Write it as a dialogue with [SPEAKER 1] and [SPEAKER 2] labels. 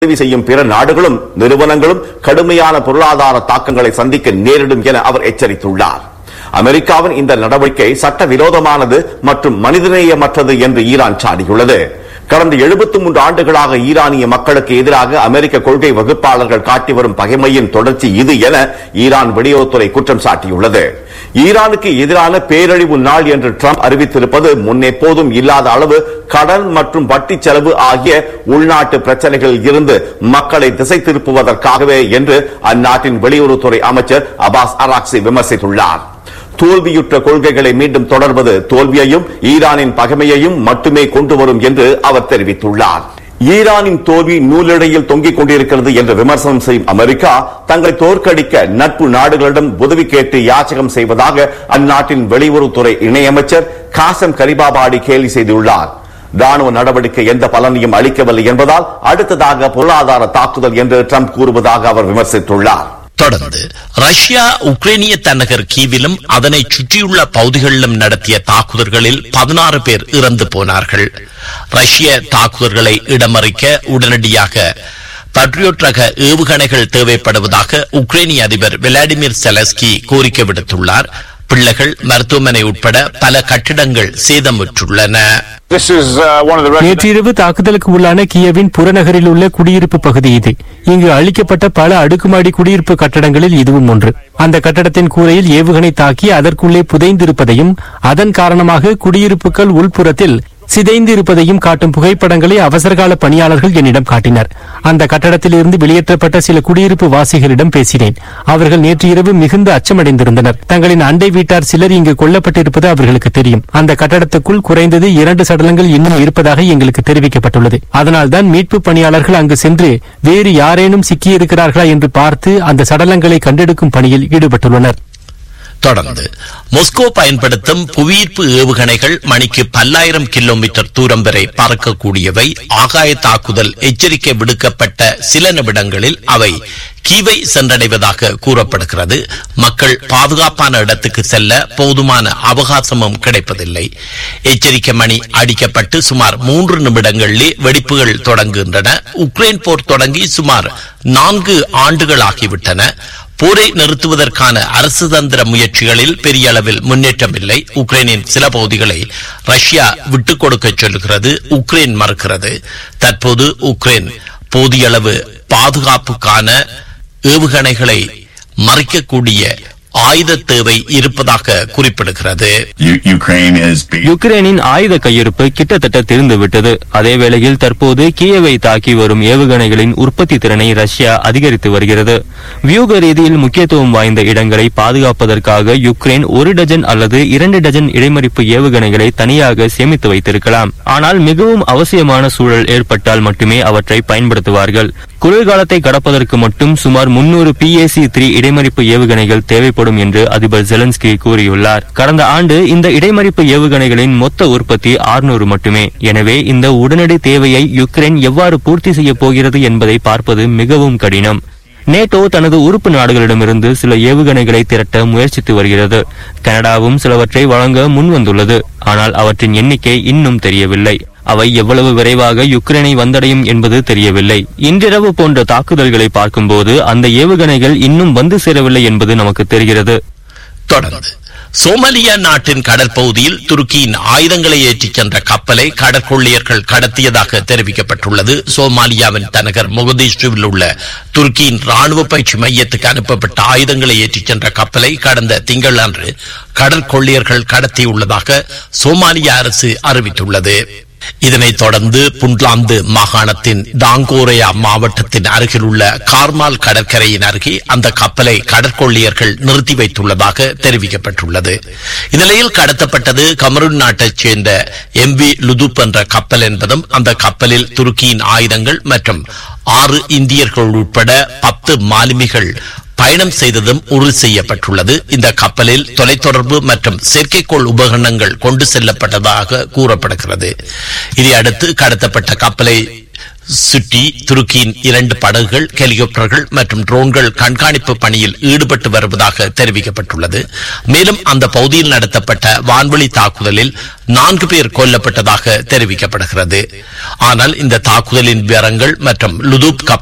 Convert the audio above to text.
[SPEAKER 1] உதவி செய்யும் பிற நாடுகளும் நிறுவனங்களும் கடுமையான பொருளாதார தாக்கங்களை சந்திக்க நேரிடும் என அவர் எச்சரித்துள்ளார் அமெரிக்காவின் இந்த நடவடிக்கை சட்டவிரோதமானது மற்றும் மனிதநேயமற்றது என்று ஈரான் சாடியுள்ளது கடந்த 73 ஆண்டுகளாக ஈரானிய மக்களுக்கு எதிராக அமெரிக்க கொள்கை வகுப்பாளர்கள் காட்டி வரும் பகைமையின் தொடர்ச்சி இது என ஈரான் வெளியுறவுத்துறை குற்றம் சாட்டியுள்ளது ஈரானுக்கு எதிரான பேரழிவு நாள் என்று ட்ரம்ப் அறிவித்திருப்பது முன்னெப்போதும் இல்லாத அளவு கடன் மற்றும் வட்டி செலவு ஆகிய உள்நாட்டு பிரச்சனைகளில் இருந்து மக்களை திசை திருப்புவதற்காகவே என்று அந்நாட்டின் வெளியுறவுத்துறை அமைச்சர் அபாஸ் அராக்சி விமர்சித்துள்ளார் தோல்வியுற்ற கொள்கைகளை மீண்டும் தொடர்வது தோல்வியையும் ஈரானின் பகைமையையும் மட்டுமே கொண்டு வரும் என்று அவர் தெரிவித்துள்ளார் ஈரானின் தோல்வி நூலிழையில் தொங்கிக் கொண்டிருக்கிறது என்று விமர்சனம் செய்யும் அமெரிக்கா தங்களை தோற்கடிக்க நட்பு நாடுகளிடம் உதவி கேட்டு யாச்சகம் செய்வதாக அந்நாட்டின் வெளியுறவுத்துறை இணையமைச்சர் காசம் கரிபாபாடி கேலி செய்துள்ளார் ராணுவ நடவடிக்கை எந்த பலனையும் அளிக்கவில்லை என்பதால் அடுத்ததாக பொருளாதார தாக்குதல் என்று ட்ரம்ப் கூறுவதாக அவர் விமர்சித்துள்ளார்
[SPEAKER 2] தொடர்ந்து ரஷ்யா உக்ரைனிய தலைநகர் கீவிலும் அதனை சுற்றியுள்ள பகுதிகளிலும் நடத்திய தாக்குதல்களில் பதினாறு பேர் இறந்து போனார்கள் ரஷ்ய தாக்குதல்களை இடமறிக்க உடனடியாக பட்ரியோட் ரக ஏவுகணைகள் தேவைப்படுவதாக உக்ரைனிய அதிபர் விளாடிமிர் செலஸ்கி கோரிக்கை விடுத்துள்ளார் பிள்ளைகள் மருத்துவமனை உட்பட பல கட்டிடங்கள் சேதமுற்றுள்ளன
[SPEAKER 3] This is uh, one of the Russian
[SPEAKER 4] நேற்றிரவு தாக்குதலுக்கு உள்ளான கியவின் புறநகரில் உள்ள குடியிருப்பு பகுதி இது இங்கு அழிக்கப்பட்ட பல அடுக்குமாடி குடியிருப்பு கட்டடங்களில் இதுவும் ஒன்று அந்த கட்டடத்தின் கூரையில் ஏவுகணை தாக்கி அதற்குள்ளே புதைந்திருப்பதையும் அதன் காரணமாக குடியிருப்புகள் உள்புறத்தில் சிதைந்திருப்பதையும் காட்டும் புகைப்படங்களை அவசரகால பணியாளர்கள் என்னிடம் காட்டினர் அந்த கட்டடத்தில் இருந்து வெளியேற்றப்பட்ட சில குடியிருப்பு வாசிகளிடம் பேசினேன் அவர்கள் நேற்று இரவு மிகுந்த அச்சமடைந்திருந்தனர் தங்களின் அண்டை வீட்டார் சிலர் இங்கு கொல்லப்பட்டிருப்பது அவர்களுக்கு தெரியும் அந்த கட்டடத்துக்குள் குறைந்தது இரண்டு சடலங்கள் இன்னும் இருப்பதாக எங்களுக்கு தெரிவிக்கப்பட்டுள்ளது அதனால்தான் மீட்பு பணியாளர்கள் அங்கு சென்று வேறு யாரேனும் சிக்கியிருக்கிறார்களா என்று பார்த்து அந்த சடலங்களை கண்டெடுக்கும் பணியில் ஈடுபட்டுள்ளனர்
[SPEAKER 2] தொடர்ந்து மொஸ்கோ பயன்படுத்தும் புவியீர்ப்பு ஏவுகணைகள் மணிக்கு பல்லாயிரம் கிலோமீட்டர் தூரம் வரை பறக்கக்கூடியவை ஆகாய தாக்குதல் எச்சரிக்கை விடுக்கப்பட்ட சில நிமிடங்களில் அவை கீவை சென்றடைவதாக கூறப்படுகிறது மக்கள் பாதுகாப்பான இடத்துக்கு செல்ல போதுமான அவகாசமும் கிடைப்பதில்லை எச்சரிக்கை மணி அடிக்கப்பட்டு சுமார் மூன்று நிமிடங்களிலே வெடிப்புகள் தொடங்குகின்றன உக்ரைன் போர் தொடங்கி சுமார் நான்கு ஆண்டுகளாகிவிட்டன போரை நிறுத்துவதற்கான அரசு தந்திர முயற்சிகளில் பெரிய அளவில் முன்னேற்றம் இல்லை உக்ரைனின் சில பகுதிகளை ரஷ்யா விட்டுக் கொடுக்க சொல்லுகிறது உக்ரைன் மறுக்கிறது தற்போது உக்ரைன் போதிய அளவு பாதுகாப்புக்கான ஏவுகணைகளை மறைக்கக்கூடிய ஆயுத தேவை இருப்பதாக குறிப்பிடுகிறது
[SPEAKER 5] U- Ukraine is be-
[SPEAKER 6] யுக்ரைனின் ஆயுத கையிருப்பு கிட்டத்தட்ட திறந்துவிட்டது அதே வேளையில் தற்போது கியவை தாக்கி வரும் ஏவுகணைகளின் உற்பத்தி திறனை ரஷ்யா அதிகரித்து வருகிறது வியூக ரீதியில் முக்கியத்துவம் வாய்ந்த இடங்களை பாதுகாப்பதற்காக யுக்ரைன் ஒரு டஜன் அல்லது இரண்டு டஜன் இடைமறிப்பு ஏவுகணைகளை தனியாக சேமித்து வைத்திருக்கலாம் ஆனால் மிகவும் அவசியமான சூழல் ஏற்பட்டால் மட்டுமே அவற்றை பயன்படுத்துவார்கள் குளிர்காலத்தை கடப்பதற்கு மட்டும் சுமார் முன்னூறு பிஏசி த்ரீ இடைமறிப்பு ஏவுகணைகள் தேவைப்படும் என்று அதிபர் ஜெலன்ஸ்கி கூறியுள்ளார் கடந்த ஆண்டு இந்த இடைமறிப்பு ஏவுகணைகளின் மொத்த உற்பத்தி 600 மட்டுமே எனவே இந்த உடனடி தேவையை யுக்ரைன் எவ்வாறு பூர்த்தி செய்யப் போகிறது என்பதை பார்ப்பது மிகவும் கடினம் நேட்டோ தனது உறுப்பு நாடுகளிடமிருந்து சில ஏவுகணைகளை திரட்ட முயற்சித்து வருகிறது கனடாவும் சிலவற்றை வழங்க முன்வந்துள்ளது ஆனால் அவற்றின் எண்ணிக்கை இன்னும் தெரியவில்லை அவை எவ்வளவு விரைவாக யுக்ரைனை வந்தடையும் என்பது தெரியவில்லை இன்றிரவு போன்ற தாக்குதல்களை பார்க்கும்போது அந்த ஏவுகணைகள் இன்னும் வந்து சேரவில்லை என்பது நமக்கு தெரிகிறது
[SPEAKER 2] தொடர்ந்து சோமாலியா நாட்டின் கடற்பகுதியில் துருக்கியின் ஆயுதங்களை ஏற்றிச் சென்ற கப்பலை கடற்கொள்ளையர்கள் கடத்தியதாக தெரிவிக்கப்பட்டுள்ளது சோமாலியாவின் தலைநகர் மொகதீஷுவில் உள்ள துருக்கியின் ராணுவ பயிற்சி மையத்துக்கு அனுப்பப்பட்ட ஆயுதங்களை ஏற்றிச் சென்ற கப்பலை கடந்த திங்களன்று கடற்கொள்ளையர்கள் கடத்தியுள்ளதாக சோமாலியா அரசு அறிவித்துள்ளது இதனைத் தொடர்ந்து புண்ட்லாந்து மாகாணத்தின் டாங்கோரையா மாவட்டத்தின் அருகில் உள்ள கார்மால் கடற்கரையின் அருகே அந்த கப்பலை கடற்கொள்ளையர்கள் நிறுத்தி வைத்துள்ளதாக தெரிவிக்கப்பட்டுள்ளது இந்நிலையில் கடத்தப்பட்டது கமருன் நாட்டைச் சேர்ந்த எம்பி லுதுப் என்ற கப்பல் என்பதும் அந்த கப்பலில் துருக்கியின் ஆயுதங்கள் மற்றும் ஆறு இந்தியர்கள் உட்பட பத்து மாலுமிகள் பயணம் செய்ததும் உறுதி செய்யப்பட்டுள்ளது இந்த கப்பலில் தொலைத்தொடர்பு மற்றும் செயற்கைக்கோள் உபகரணங்கள் கொண்டு செல்லப்பட்டதாக கூறப்படுகிறது இதையடுத்து கடத்தப்பட்ட கப்பலை சுற்றி துருக்கியின் இரண்டு படகுகள் ஹெலிகாப்டர்கள் மற்றும் ட்ரோன்கள் கண்காணிப்பு பணியில் ஈடுபட்டு வருவதாக தெரிவிக்கப்பட்டுள்ளது மேலும் அந்த பகுதியில் நடத்தப்பட்ட வான்வழி தாக்குதலில் நான்கு பேர் கொல்லப்பட்டதாக தெரிவிக்கப்படுகிறது ஆனால் இந்த தாக்குதலின் விவரங்கள் மற்றும் லுதூப்